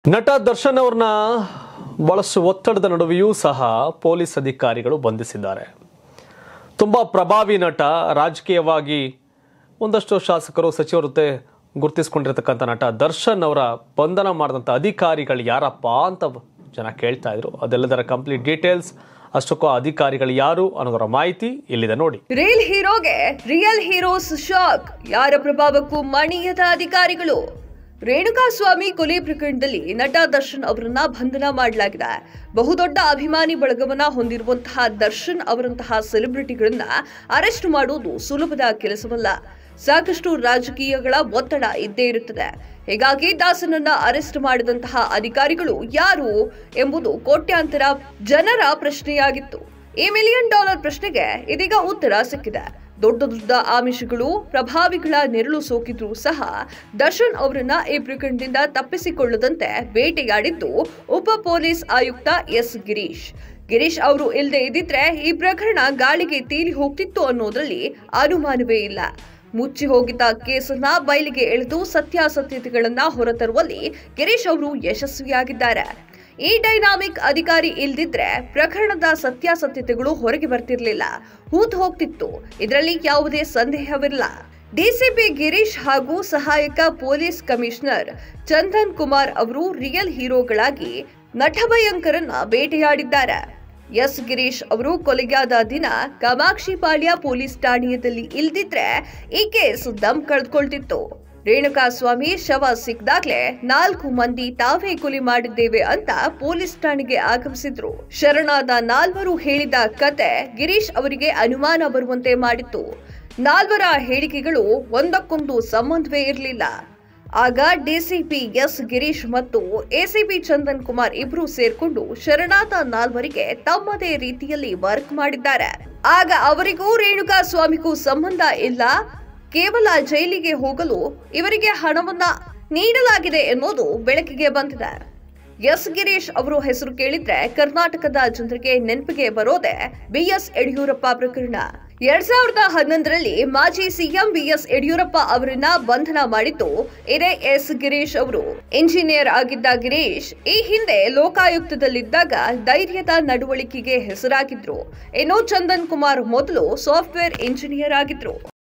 ನಟ ದರ್ಶನ್ ಅವ್ರನ್ನ ಬಹಳಷ್ಟು ಒತ್ತಡದ ನಡುವೆಯೂ ಸಹ ಪೊಲೀಸ್ ಅಧಿಕಾರಿಗಳು ಬಂಧಿಸಿದ್ದಾರೆ ತುಂಬ ಪ್ರಭಾವಿ ನಟ ರಾಜಕೀಯವಾಗಿ ಒಂದಷ್ಟು ಶಾಸಕರು ಸಚಿವರ ಜೊತೆ ಗುರುತಿಸ್ಕೊಂಡಿರ್ತಕ್ಕಂಥ ನಟ ದರ್ಶನ್ ಅವರ ಬಂಧನ ಮಾಡಿದಂಥ ಅಧಿಕಾರಿಗಳು ಯಾರಪ್ಪ ಅಂತ ಜನ ಕೇಳ್ತಾ ಇದ್ರು ಅದೆಲ್ಲದರ ಕಂಪ್ಲೀಟ್ ಡೀಟೇಲ್ಸ್ ಅಷ್ಟಕ್ಕೂ ಆ ಅಧಿಕಾರಿಗಳು ಯಾರು ಅನ್ನೋದರ ಮಾಹಿತಿ ಇಲ್ಲಿದೆ ನೋಡಿ ರಿಯಲ್ ಹೀರೋಗೆ ರಿಯಲ್ ಹೀರೋಸ್ ಶಾಕ್ ಯಾರ ಪ್ರಭಾವಕ್ಕೂ ಮಣಿಯದ ಅಧಿಕಾರಿಗಳು ರೇಣುಕಾಸ್ವಾಮಿ ಕೊಲೆ ಪ್ರಕರಣದಲ್ಲಿ ನಟ ದರ್ಶನ್ ಅವರನ್ನ ಬಂಧನ ಮಾಡಲಾಗಿದೆ ಬಹುದೊಡ್ಡ ಅಭಿಮಾನಿ ಬಳಗವನ್ನ ಹೊಂದಿರುವಂತಹ ದರ್ಶನ್ ಅವರಂತಹ ಸೆಲೆಬ್ರಿಟಿಗಳನ್ನ ಅರೆಸ್ಟ್ ಮಾಡುವುದು ಸುಲಭದ ಕೆಲಸವಲ್ಲ ಸಾಕಷ್ಟು ರಾಜಕೀಯಗಳ ಒತ್ತಡ ಇದ್ದೇ ಇರುತ್ತದೆ ಹೀಗಾಗಿ ದಾಸನನ್ನ ಅರೆಸ್ಟ್ ಮಾಡಿದಂತಹ ಅಧಿಕಾರಿಗಳು ಯಾರು ಎಂಬುದು ಕೋಟ್ಯಾಂತರ ಜನರ ಪ್ರಶ್ನೆಯಾಗಿತ್ತು ಈ ಮಿಲಿಯನ್ ಡಾಲರ್ ಪ್ರಶ್ನೆಗೆ ಇದೀಗ ಉತ್ತರ ಸಿಕ್ಕಿದೆ ದೊಡ್ಡ ದೊಡ್ಡ ಆಮಿಷಗಳು ಪ್ರಭಾವಿಗಳ ನೆರಳು ಸೋಕಿದ್ರೂ ಸಹ ದರ್ಶನ್ ಅವರನ್ನ ಈ ಪ್ರಕರಣದಿಂದ ತಪ್ಪಿಸಿಕೊಳ್ಳದಂತೆ ಬೇಟೆಯಾಡಿದ್ದು ಉಪ ಪೊಲೀಸ್ ಆಯುಕ್ತ ಎಸ್ ಗಿರೀಶ್ ಗಿರೀಶ್ ಅವರು ಇಲ್ಲದೆ ಇದ್ದಿದ್ರೆ ಈ ಪ್ರಕರಣ ಗಾಳಿಗೆ ತೇಲಿ ಹೋಗ್ತಿತ್ತು ಅನ್ನೋದ್ರಲ್ಲಿ ಅನುಮಾನವೇ ಇಲ್ಲ ಮುಚ್ಚಿ ಹೋಗಿದ್ದ ಕೇಸನ್ನ ಬಯಲಿಗೆ ಎಳೆದು ಸತ್ಯಾಸತ್ಯತೆಗಳನ್ನ ಹೊರತರುವಲ್ಲಿ ಗಿರೀಶ್ ಅವರು ಯಶಸ್ವಿಯಾಗಿದ್ದಾರೆ ಈ ಡೈನಾಮಿಕ್ ಅಧಿಕಾರಿ ಇಲ್ದಿದ್ರೆ ಪ್ರಕರಣದ ಸತ್ಯಾಸತ್ಯತೆಗಳು ಹೊರಗೆ ಬರ್ತಿರ್ಲಿಲ್ಲ ಹೂತ್ ಹೋಗ್ತಿತ್ತು ಇದರಲ್ಲಿ ಯಾವುದೇ ಸಂದೇಹವಿಲ್ಲ ಡಿಸಿಪಿ ಗಿರೀಶ್ ಹಾಗೂ ಸಹಾಯಕ ಪೊಲೀಸ್ ಕಮಿಷನರ್ ಚಂದನ್ ಕುಮಾರ್ ಅವರು ರಿಯಲ್ ಹೀರೋಗಳಾಗಿ ನಟಭಯಂಕರನ್ನ ಬೇಟೆಯಾಡಿದ್ದಾರೆ ಎಸ್ ಗಿರೀಶ್ ಅವರು ಕೊಲೆಗಾದ ದಿನ ಕಾಮಾಕ್ಷಿಪಾಳ್ಯ ಪೊಲೀಸ್ ಠಾಣೆಯಲ್ಲಿ ಇಲ್ದಿದ್ರೆ ಈ ಕೇಸ್ ದಮ್ ಕಳೆದುಕೊಳ್ತಿತ್ತು ರೇಣುಕಾಸ್ವಾಮಿ ಶವ ಸಿಕ್ದಾಗ್ಲೇ ನಾಲ್ಕು ಮಂದಿ ತಾವೇ ಕೊಲೆ ಮಾಡಿದ್ದೇವೆ ಅಂತ ಪೊಲೀಸ್ ಠಾಣೆಗೆ ಆಗಮಿಸಿದ್ರು ಶರಣಾದ ನಾಲ್ವರು ಹೇಳಿದ ಕತೆ ಗಿರೀಶ್ ಅವರಿಗೆ ಅನುಮಾನ ಬರುವಂತೆ ಮಾಡಿತ್ತು ನಾಲ್ವರ ಹೇಳಿಕೆಗಳು ಒಂದಕ್ಕೊಂದು ಸಂಬಂಧವೇ ಇರಲಿಲ್ಲ ಆಗ ಡಿಸಿಪಿ ಎಸ್ ಗಿರೀಶ್ ಮತ್ತು ಎಸಿಪಿ ಚಂದನ್ ಕುಮಾರ್ ಇಬ್ರು ಸೇರ್ಕೊಂಡು ಶರಣಾದ ನಾಲ್ವರಿಗೆ ತಮ್ಮದೇ ರೀತಿಯಲ್ಲಿ ವರ್ಕ್ ಮಾಡಿದ್ದಾರೆ ಆಗ ಅವರಿಗೂ ರೇಣುಕಾ ಸ್ವಾಮಿಗೂ ಸಂಬಂಧ ಇಲ್ಲ ಕೇವಲ ಜೈಲಿಗೆ ಹೋಗಲು ಇವರಿಗೆ ಹಣವನ್ನ ನೀಡಲಾಗಿದೆ ಎನ್ನುವುದು ಬೆಳಕಿಗೆ ಬಂದಿದೆ ಎಸ್ ಗಿರೀಶ್ ಅವರು ಹೆಸರು ಕೇಳಿದ್ರೆ ಕರ್ನಾಟಕದ ಜನರಿಗೆ ನೆನಪಿಗೆ ಬರೋದೆ ಬಿಎಸ್ ಯಡಿಯೂರಪ್ಪ ಪ್ರಕರಣ ಎರಡ್ ಸಾವಿರದ ಹನ್ನೊಂದರಲ್ಲಿ ಮಾಜಿ ಸಿಎಂ ಬಿಎಸ್ ಯಡಿಯೂರಪ್ಪ ಅವರನ್ನ ಬಂಧನ ಮಾಡಿದ್ದು ಇದೇ ಎಸ್ ಗಿರೀಶ್ ಅವರು ಇಂಜಿನಿಯರ್ ಆಗಿದ್ದ ಗಿರೀಶ್ ಈ ಹಿಂದೆ ಲೋಕಾಯುಕ್ತದಲ್ಲಿದ್ದಾಗ ಧೈರ್ಯದ ನಡವಳಿಕೆಗೆ ಹೆಸರಾಗಿದ್ರು ಇನ್ನು ಚಂದನ್ ಕುಮಾರ್ ಮೊದಲು ಸಾಫ್ಟ್ವೇರ್ ಇಂಜಿನಿಯರ್ ಆಗಿದ್ರು